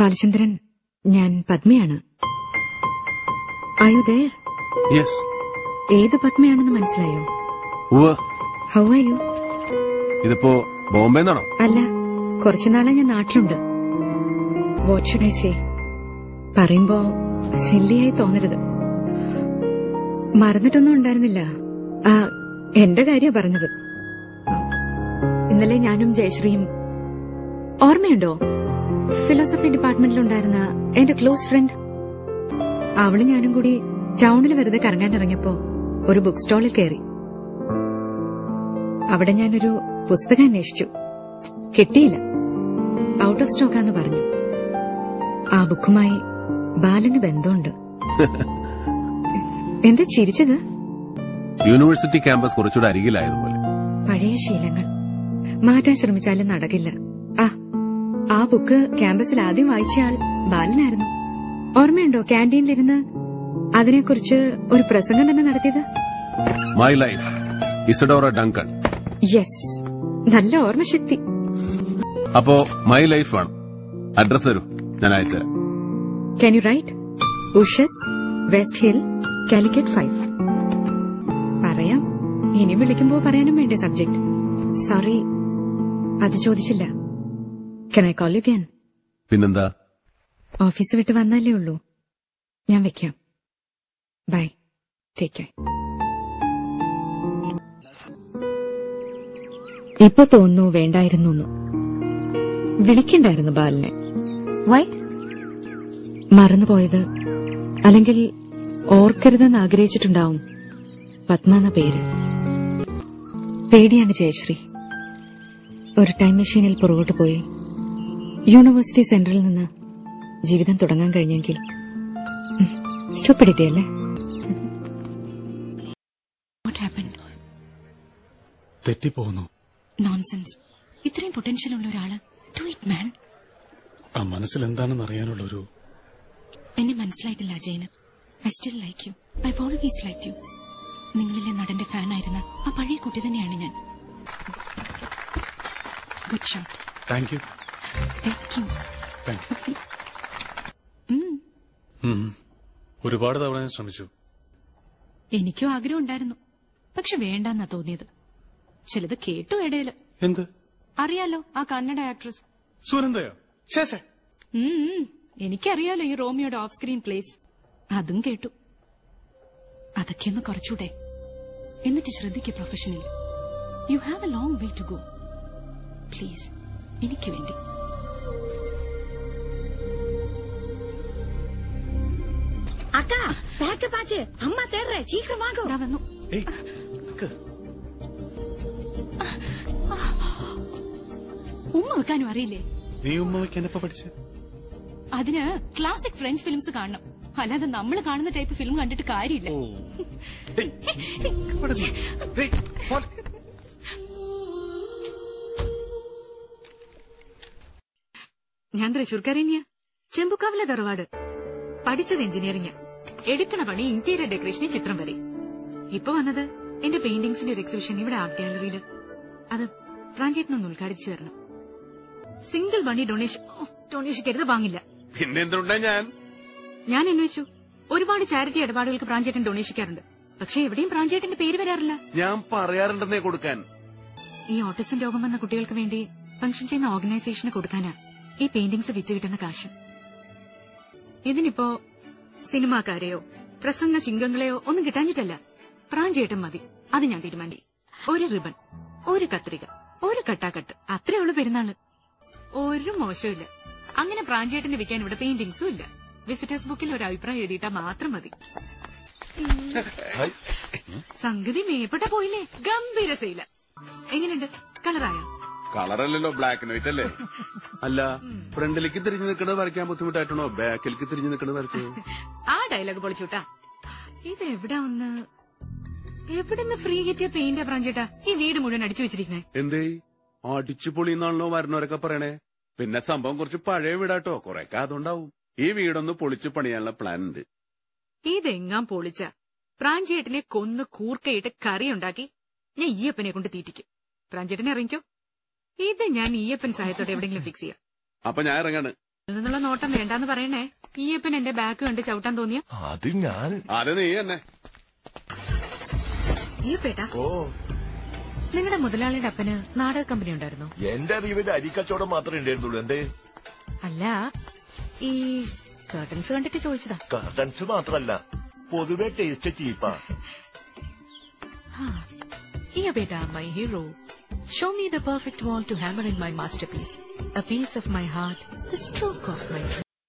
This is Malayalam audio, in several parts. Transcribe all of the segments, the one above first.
ബാലചന്ദ്രൻ ഞാൻ പത്മയാണ് ആയു ദേർ യെസ് ഏത് പത്മയാണെന്ന് മനസ്സിലായോ ഉവ് ഹൗ ആർ യു ഇതിപ്പോ ബോംബെ നിന്നാണോ അല്ല കുറച്ചുനാളെ ഞാൻ നാട്ടിലുണ്ട് വാട്ട് ഷുഡ് ഐ സേ പറയുമ്പോ സില്ലിയായി തോന്നരുത് മറന്നിട്ടൊന്നും ഉണ്ടായിരുന്നില്ല ആ എന്റെ കാര്യ പറഞ്ഞത് ഇന്നലെ ഞാനും ജയശ്രീയും ഓർമ്മയുണ്ടോ ഫിലോസഫി ഡിപ്പാർട്ട്മെന്റിലുണ്ടായിരുന്ന എന്റെ ക്ലോസ് ഫ്രണ്ട് അവള് ഞാനും കൂടി ടൗണിൽ വെറുതെ കറങ്ങാൻ ഇറങ്ങിയപ്പോ ഒരു ബുക്ക് സ്റ്റാളിൽ കയറി അവിടെ ഞാനൊരു പുസ്തകം അന്വേഷിച്ചു കിട്ടിയില്ല ഔട്ട് ഓഫ് സ്റ്റോക്കാന്ന് പറഞ്ഞു ആ ബുക്കുമായി ബാലന് ബന്ധമുണ്ട് എന്താ ചിരിച്ചത് യൂണിവേഴ്സിറ്റി ക്യാമ്പസ് കുറച്ചുകൂടെ അരികിലായതുപോലെ പഴയ ശീലങ്ങൾ മാറ്റാൻ ശ്രമിച്ചാലും നടക്കില്ല ആ ആ ബുക്ക് ക്യാമ്പസിൽ ആദ്യം വായിച്ചയാൾ ബാലനായിരുന്നു ഓർമ്മയുണ്ടോ ക്യാൻറ്റീനിലിരുന്ന് അതിനെക്കുറിച്ച് ഒരു പ്രസംഗം തന്നെ നടത്തിയത് my life Isadora Duncan yes നല്ല ഓർമ്മശക്തി അപ്പോ മൈ ലൈഫ് വേണം അഡ്രസ് തരൂ ഞാൻ അയച്ചുതരാം can you write Ushas West Hill Calicut five പറയാം ഇനി വിളിക്കുമ്പോ പറയാനും വേണ്ടേ സബ്ജക്ട് സോറി അത് ചോദിച്ചില്ല can I call you can പിന്നെന്താ ഓഫീസ് വിട്ട് വന്നല്ലേ ഉള്ളൂ ഞാൻ വെക്കാം ബൈ ടേക്ക് കെയർ ഇപ്പൊ തോന്നുന്നു വേണ്ടായിരുന്നു എന്ന്. വിളിക്കണ്ടായിരുന്നു ബാലിനെ വൈ മറന്നുപോയത് അല്ലെങ്കിൽ ഓർക്കരുതെന്ന് ആഗ്രഹിച്ചിട്ടുണ്ടാവും പത്മ എന്ന പേര് പേടിയാണ് ജയശ്രീ ഒരു ടൈം മെഷീനിൽ പുറകോട്ട് പോയി യൂണിവേഴ്സിറ്റി സെന്ററിൽ നിന്ന് ജീവിതം തുടങ്ങാൻ കഴിഞ്ഞെങ്കിൽ സ്റ്റോപ്പിഡിറ്റി അല്ലേ തെറ്റിപ്പോകുന്നു നോൺസെൻസ് ഇത്രയും പൊട്ടൻഷ്യൽ ഉള്ള ഒരാള് ഡു ഇറ്റ് മാൻ ആ മനസ്സിൽ എന്താണെന്ന് അറിയാനുള്ള ഒരു എന്നെ മനസ്സിലായിട്ടില്ല അജയന് I still like you I always like you നിങ്ങളിലെ നടന്റെ ഫാൻ ആയിരുന്ന ആ പഴയ കുട്ടി തന്നെയാണ് ഞാൻ good shot thank you thank you thank you ഒരുപാട് തവണ ഞാൻ ശ്രമിച്ചു എനിക്കും ആഗ്രഹം ഉണ്ടായിരുന്നു പക്ഷെ വേണ്ടെന്നാ തോന്നിയത് ചിലത് കേട്ടു ഇടയില് എന്ത് അറിയാലോ ആ കന്നഡ ആക്ട്രസ് സുനന്ദയോ ശേഷേ ഉം, ഉം. എനിക്കറിയാലോ ഈ റോമിയോയുടെ ഓഫ് സ്ക്രീൻ പ്ലേസ് അതും കേട്ടു അതൊക്കെ ഒന്ന് കുറച്ചൂടെ എന്നിട്ട് ശ്രദ്ധിക്കുക പ്രൊഫഷനിൽ you have a long way to go please എനിക്ക് വേണ്ടി அக்கா பேக்கப் ஆச்சு அம்மா தேடுறேன் சீக்கிரம் வாங்க ദാ വന്നു ഏയ് നിക്ക്. ഉമ്മ വെക്കാനും അറിയില്ലേ നീ ഉമ്മ വയ്ക്കാൻ എപ്പോ പഠിച്ച് അതിന് ക്ലാസിക് ഫ്രഞ്ച് ഫിലിംസ് കാണണം അല്ലാതെ നമ്മൾ കാണുന്ന ടൈപ്പ് ഫിലിം കണ്ടിട്ട് കാര്യമില്ല ഓ ഏയ്, ഇവിടെ നിന്ന്. ഏയ്, പോലെ. ഞാൻ തൃശൂർക്കാരനെയാ ചെമ്പുക്കാവിലെ തറവാട് പഠിച്ചത് എഞ്ചിനീയറിംഗ് എടുക്കണ പണി ഇന്റീരിയർ ഡെക്കറേഷന് ചിത്രം വരെ ഇപ്പൊ വന്നത് എന്റെ പെയിന്റിംഗ്സിന്റെ ഒരു എക്സിബിഷൻ ഇവിടെ ആർട്ട് ഗാലറിയിൽ അത് പ്രാഞ്ചേട്ടനൊന്ന് ഉദ്ഘാടിച്ചു തരണം സിംഗിൾ മണി ഡൊണേഷൻ ഓ, ഡൊണേഷൻ കരുത് വാങ്ങില്ല പിന്നെ എന്തുണ്ടാ ഞാൻ ഞാൻ അന്വേഷിച്ചു ഒരുപാട് ചാരിറ്റി ഇടപാടുകൾക്ക് പ്രാഞ്ചേട്ടൻ ഡൊണേഷിക്കാറുണ്ട് പക്ഷെ എവിടെയും പ്രാഞ്ചേട്ടന്റെ പേര് വരാറില്ല ഞാൻ പറയാറുണ്ടെന്നേ കൊടുക്കാൻ ഈ ഓട്ടിസം രോഗം വന്ന കുട്ടികൾക്ക് വേണ്ടി ഫംഗ്ഷൻ ചെയ്യുന്ന ഓർഗനൈസേഷന് കൊടുക്കാനാ ഈ പെയിന്റിംഗ്സ് വിറ്റ് കിട്ടുന്ന കാശ് ഇതിനിപ്പോ സിനിമാക്കാരെയോ പ്രസംഗ ചിങ്കങ്ങളെയോ ഒന്നും കിട്ടാഞ്ഞിട്ടല്ല പ്രാഞ്ചേട്ടൻ മതി അത് ഞാൻ തീരുമാനിച്ചു ഒരു റിബൺ ഒരു കത്രിക ഒരു കട്ടാക്കട്ട് അത്രേ ഉള്ളൂ പെരുന്നാള് ഒരു മോശമില്ല അങ്ങനെ പ്രാഞ്ചേട്ടന് വിൽക്കാൻ ഇവിടെ പെയിന്റിംഗ്സും ഇല്ല വിസിറ്റേഴ്സ് ബുക്കിൽ ഒരു അഭിപ്രായം എഴുതിയിട്ടാ മാത്രം മതി സംഗതി മേപ്പെട്ട പോയില്ലേ ഗംഭീര സെയില എങ്ങനെയുണ്ട് കളറായോ കളറല്ലല്ലോ ബ്ലാക്ക് ആൻഡ് വൈറ്റ് അല്ലേ അല്ല ഫ്രണ്ടിലേക്ക് തിരിഞ്ഞു നിൽക്കണത് വരയ്ക്കാൻ ബുദ്ധിമുട്ടായിട്ടാണോ ബാക്കിലേക്ക് തിരിഞ്ഞു നിൽക്കണത് വരച്ചു ആ ഡയലോഗ് പൊളിച്ചൂട്ടാ ഇത് എവിടാ ഒന്ന് എവിടുന്ന് ഫ്രീ കിട്ടിയ പെയിന്റ് പ്രാഞ്ചേട്ടാ ഈ വീട് മുഴുവൻ അടിച്ചു വെച്ചിരിക്കണേ എന്തേ അടിച്ചു പൊളിന്നാണല്ലോ വരണവരൊക്കെ പറയണേ പിന്നെ സംഭവം കുറച്ച് പഴയ വീടാട്ടോ കൊറേക്കെ അതുണ്ടാവും ഈ വീടൊന്ന് പൊളിച്ചു പണിയാനുള്ള പ്ലാൻ ഉണ്ട് ഇതെങ്ങാൻ പൊളിച്ച പ്രാഞ്ചേട്ടനെ കൊന്ന് കൂർക്കയിട്ട് കറി ഉണ്ടാക്കി ഞാൻ ഈയപ്പനെ കൊണ്ട് തീറ്റിക്കും പ്രാഞ്ചേട്ടനെ ഇറങ്ങിക്കോ ഇത് ഞാൻ ഈയപ്പൻ സഹായത്തോടെ എവിടെയെങ്കിലും ഫിക്സ് ചെയ്യാം അപ്പൊ ഞാൻ ഇറങ്ങാണ് നിന്നുള്ള നോട്ടം വേണ്ടാന്ന് പറയണേ ഈയപ്പൻ എന്റെ ബാക്ക് കണ്ട് ചവിട്ടാൻ തോന്നിയ അത് ഞാൻ അത് നീ തന്നെ ഈയപ്പേട്ടാ ഓ നിങ്ങളുടെ മുതലാളിയുടെ അപ്പന് നാടക കമ്പനി ഉണ്ടായിരുന്നു എന്റെ അറിവിൽ അരിക്കച്ചവടം മാത്രമേ ഉണ്ടായിരുന്നുള്ളൂ എന്തേ അല്ല ഈ കേർട്ടൻസ് കണ്ടിട്ട് ചോദിച്ചതാ കർട്ടൻസ് മാത്രല്ല പൊതുവെ ടേസ്റ്റ് ചീപ്പാ ഈയപ്പേട്ടാ my hero show me the perfect wall to hammer in my masterpiece a piece of my heart the stroke of my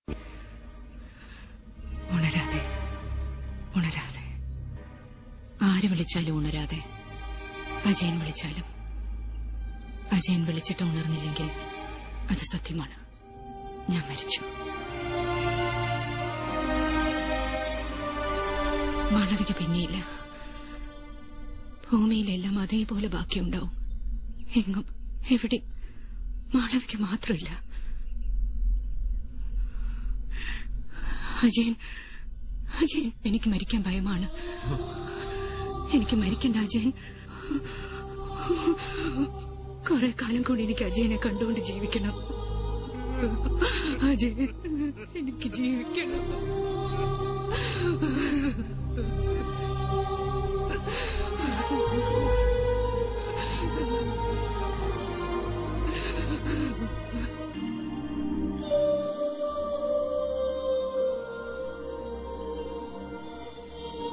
ഉണരാതെ ഉണരാതെ ആര് വിളിച്ചാലും ഉണരാതെ അജയൻ വിളിച്ചാലും അജയൻ വിളിച്ചിട്ട് ഉണർന്നില്ലെങ്കിൽ അത് സത്യമാണ് ഞാൻ മരിച്ചു മാളവിക പിന്നെയില്ല ഭൂമിയിലെല്ലാം അതേപോലെ ബാക്കിയുണ്ടാവും എങ്ങും എവിടെ മാളവിക മാത്രമില്ല അജയൻ അജയൻ എനിക്ക് മരിക്കാൻ ഭയമാണ് എനിക്ക് മരിക്കണ്ട അജയൻ കുറെ കാലം കൂടി എനിക്ക് അജയനെ കണ്ടുകൊണ്ട് ജീവിക്കണം അജയൻ എനിക്ക് ജീവിക്കണം